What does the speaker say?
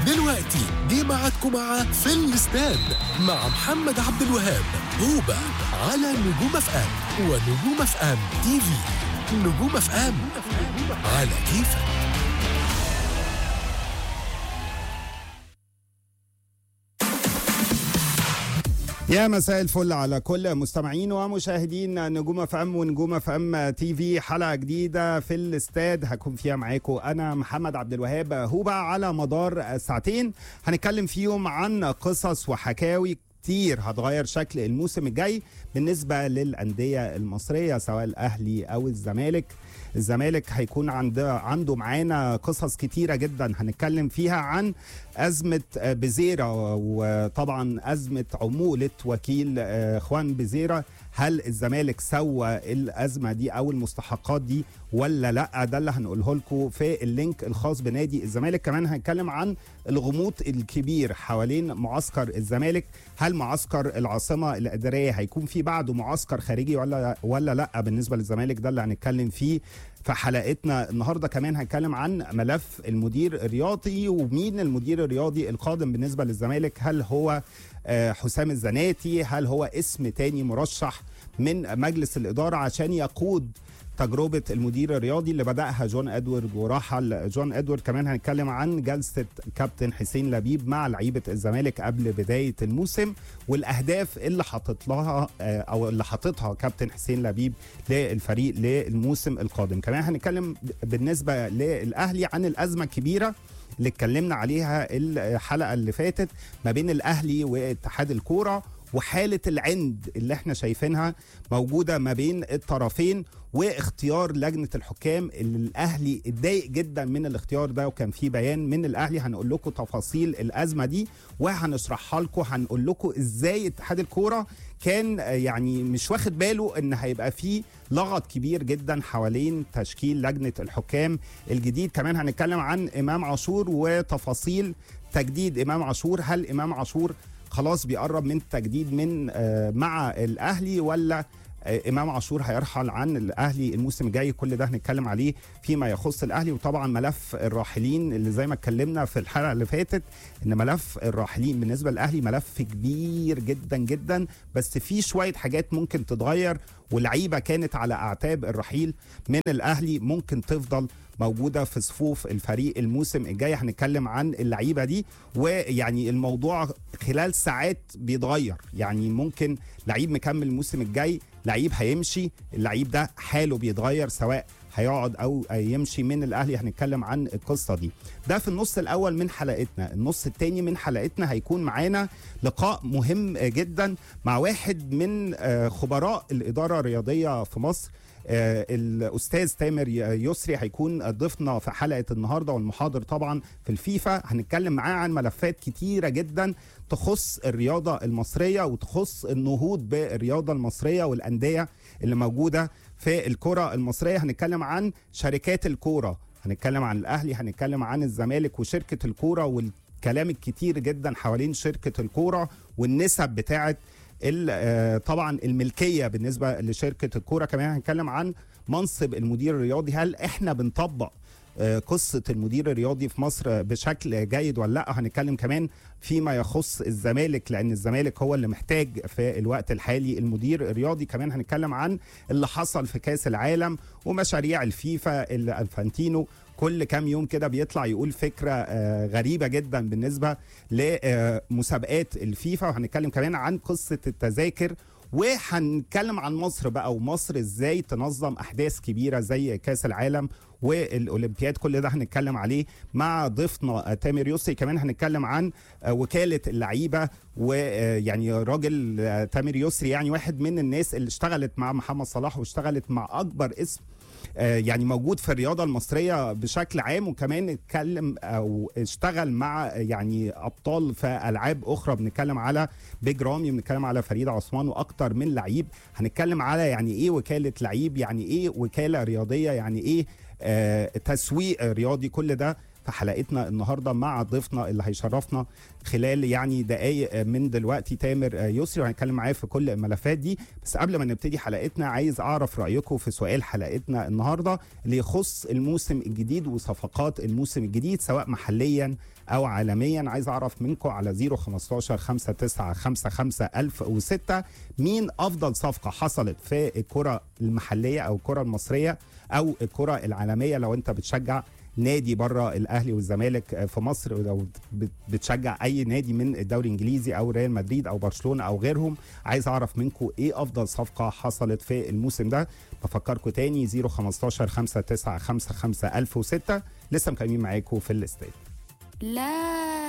دلوقتي جه ميعادكم مع في الاستاد مع محمد عبد الوهاب هوبا على نجوم اف ام ونجوم اف ام تي في نجوم اف ام على كيفك يا مساء الفل على كل مستمعين ومشاهدين نجوم اف ام ونجوم اف ام تي في حلقه جديده في الاستاد هكون فيها معاكم انا محمد عبد الوهاب هوبا على مدار ساعتين هنتكلم فيهم عن قصص وحكاوي كتير هتغير شكل الموسم الجاي بالنسبه للانديه المصريه سواء الاهلي او الزمالك الزمالك هيكون عند عنده معانا قصص كتيرة جدا هنتكلم فيها عن أزمة بزيرة وطبعا أزمة عمولة وكيل خوان بزيرة هل الزمالك سوى الأزمة دي أو المستحقات دي ولا لا ده اللي هنقوله لكم في اللينك الخاص بنادي الزمالك كمان هنتكلم عن الغموض الكبير حوالين معسكر الزمالك هل معسكر العاصمة الإدارية هيكون في بعده معسكر خارجي ولا ولا لا بالنسبة للزمالك ده اللي هنتكلم فيه في حلقتنا النهارده كمان هنتكلم عن ملف المدير الرياضي ومين المدير الرياضي القادم بالنسبه للزمالك هل هو حسام الزناتي هل هو اسم تاني مرشح من مجلس الاداره عشان يقود تجربة المدير الرياضي اللي بدأها جون ادوارد ورحل جون ادوارد كمان هنتكلم عن جلسة كابتن حسين لبيب مع لعيبة الزمالك قبل بداية الموسم والأهداف اللي حاطط لها أو اللي حاططها كابتن حسين لبيب للفريق للموسم القادم كمان هنتكلم بالنسبة للأهلي عن الأزمة الكبيرة اللي اتكلمنا عليها الحلقة اللي فاتت ما بين الأهلي واتحاد الكورة وحالة العند اللي احنا شايفينها موجودة ما بين الطرفين واختيار لجنة الحكام اللي الأهلي اتضايق جدا من الاختيار ده وكان في بيان من الأهلي هنقول لكم تفاصيل الأزمة دي وهنشرحها لكم هنقول لكم ازاي اتحاد الكورة كان يعني مش واخد باله ان هيبقى فيه لغط كبير جدا حوالين تشكيل لجنة الحكام الجديد كمان هنتكلم عن إمام عاشور وتفاصيل تجديد إمام عاشور هل إمام عاشور خلاص بيقرب من التجديد من مع الاهلي ولا امام عاشور هيرحل عن الاهلي الموسم الجاي كل ده هنتكلم عليه فيما يخص الاهلي وطبعا ملف الراحلين اللي زي ما اتكلمنا في الحلقه اللي فاتت ان ملف الراحلين بالنسبه للاهلي ملف كبير جدا جدا بس في شويه حاجات ممكن تتغير ولعيبه كانت على اعتاب الرحيل من الاهلي ممكن تفضل موجوده في صفوف الفريق الموسم الجاي هنتكلم عن اللعيبه دي ويعني الموضوع خلال ساعات بيتغير يعني ممكن لعيب مكمل الموسم الجاي لعيب هيمشي اللعيب ده حاله بيتغير سواء هيقعد او يمشي من الاهلي هنتكلم عن القصه دي ده في النص الاول من حلقتنا النص الثاني من حلقتنا هيكون معانا لقاء مهم جدا مع واحد من خبراء الاداره الرياضيه في مصر آه الاستاذ تامر يسري هيكون ضيفنا في حلقه النهارده والمحاضر طبعا في الفيفا هنتكلم معاه عن ملفات كتيره جدا تخص الرياضه المصريه وتخص النهوض بالرياضه المصريه والانديه اللي موجوده في الكره المصريه هنتكلم عن شركات الكوره هنتكلم عن الاهلي هنتكلم عن الزمالك وشركه الكوره والكلام الكتير جدا حوالين شركه الكوره والنسب بتاعه طبعا الملكيه بالنسبه لشركه الكوره كمان هنتكلم عن منصب المدير الرياضي هل احنا بنطبق قصة المدير الرياضي في مصر بشكل جيد ولا لا هنتكلم كمان فيما يخص الزمالك لأن الزمالك هو اللي محتاج في الوقت الحالي المدير الرياضي كمان هنتكلم عن اللي حصل في كاس العالم ومشاريع الفيفا اللي انفانتينو كل كام يوم كده بيطلع يقول فكرة غريبة جدا بالنسبة لمسابقات الفيفا وهنتكلم كمان عن قصة التذاكر وهنتكلم عن مصر بقى ومصر ازاي تنظم احداث كبيره زي كاس العالم والاولمبياد كل ده هنتكلم عليه مع ضيفنا تامر يسري كمان هنتكلم عن وكاله اللعيبه ويعني راجل تامر يسري يعني واحد من الناس اللي اشتغلت مع محمد صلاح واشتغلت مع اكبر اسم يعني موجود في الرياضه المصريه بشكل عام وكمان اتكلم او اشتغل مع يعني ابطال في العاب اخرى بنتكلم على بيج رامي بنتكلم على فريد عثمان واكتر من لعيب هنتكلم على يعني ايه وكاله لعيب يعني ايه وكاله رياضيه يعني ايه آه تسويق رياضي كل ده في حلقتنا النهارده مع ضيفنا اللي هيشرفنا خلال يعني دقائق من دلوقتي تامر يسري وهنتكلم معاه في كل الملفات دي بس قبل ما نبتدي حلقتنا عايز اعرف رايكم في سؤال حلقتنا النهارده اللي يخص الموسم الجديد وصفقات الموسم الجديد سواء محليا او عالميا عايز اعرف منكم على 015 5955 1006 مين افضل صفقه حصلت في الكره المحليه او الكره المصريه او الكره العالميه لو انت بتشجع نادي بره الاهلي والزمالك في مصر لو بتشجع اي نادي من الدوري الانجليزي او ريال مدريد او برشلونه او غيرهم عايز اعرف منكم ايه افضل صفقه حصلت في الموسم ده بفكركم تاني 015 5955 1006 لسه مكملين معاكم في الاستاد لا